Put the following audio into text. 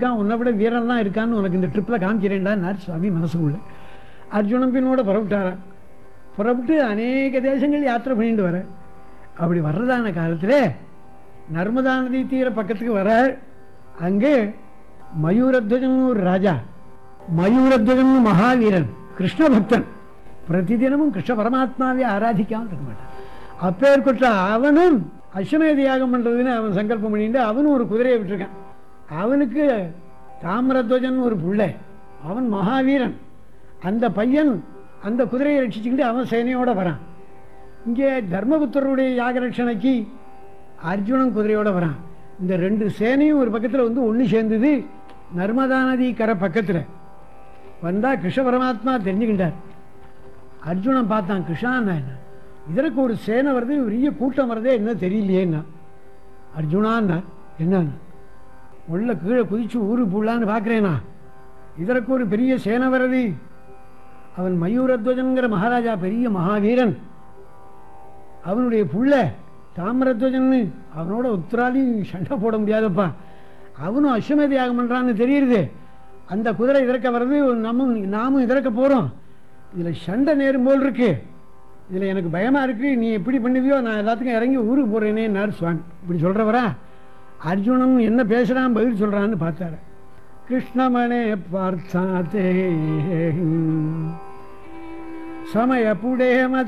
இருக்கான் உன்னை விட வீரன் தான் இருக்கான்னு உனக்கு இந்த ட்ரிப்பில் காமிக்கிறேன்டான்னார் சுவாமி மனசுக்குள்ள அர்ஜுனன் பின்னோட புறப்பட்டாரான் புறப்பட்டு அநேக தேசங்கள் யாத்திரை பண்ணிட்டு வர அப்படி வர்றதான காலத்தில் நர்மதா நதி தீர பக்கத்துக்கு வர அங்கே மயூரத்வஜன் ஒரு ராஜா மயூரத்வஜன் மகாவீரன் கிருஷ்ண பக்தன் பிரதிதினமும் கிருஷ்ண பரமாத்மாவை ஆராதிக்காமல் இருக்க மாட்டான் அப்பேற்பட்ட அவனும் அஸ்வமேத யாகம் பண்ணுறதுன்னு அவன் சங்கல்பம் பண்ணிட்டு அவனும் ஒரு குதிரையை விட்டுருக்கான் அவனுக்கு தாமிரத்வஜன் ஒரு பிள்ளை அவன் மகாவீரன் அந்த பையன் அந்த குதிரையை ரட்சிச்சுக்கிட்டு அவன் சேனையோட வரான் இங்கே தர்மபுத்தருடைய யாகரட்சணைக்கு அர்ஜுனன் குதிரையோட வரான் இந்த ரெண்டு சேனையும் ஒரு பக்கத்தில் வந்து ஒன்று சேர்ந்தது நர்மதா நதி கரை பக்கத்தில் வந்தால் கிருஷ்ண பரமாத்மா தெரிஞ்சுக்கிட்டார் அர்ஜுனன் பார்த்தான் கிருஷ்ணான்னா என்ன இதற்கு ஒரு சேனை வருது பெரிய கூட்டம் வருதே என்ன தெரியலையேன்னா அர்ஜுனான்னா என்னன்னா உள்ள கீழே குதிச்சு ஊரு போடலான்னு பார்க்குறேனா இதற்கு ஒரு பெரிய சேனை வருது அவன் மயூரத்வஜன்கிற மகாராஜா பெரிய மகாவீரன் அவனுடைய புள்ள தாமிரத்வஜன்னு அவனோட உத்தராலி சண்டை போட முடியாதப்பா அவனும் அஸ்வமேத யாகம் பண்ணுறான்னு தெரியுது அந்த குதிரை இறக்க வர்றது நம்ம நாமும் இறக்க போகிறோம் இதில் சண்டை நேரும் போல் இருக்கு இதில் எனக்கு பயமாக இருக்கு நீ எப்படி பண்ணுவியோ நான் எல்லாத்துக்கும் இறங்கி ஊருக்கு போகிறேனே நார் சுவாமி இப்படி சொல்கிறவரா அர்ஜுனன் என்ன பேசுகிறான் பதில் சொல்கிறான்னு பார்த்தாரு கிருஷ்ணமனே பார்த்தாத்தே சமய புடே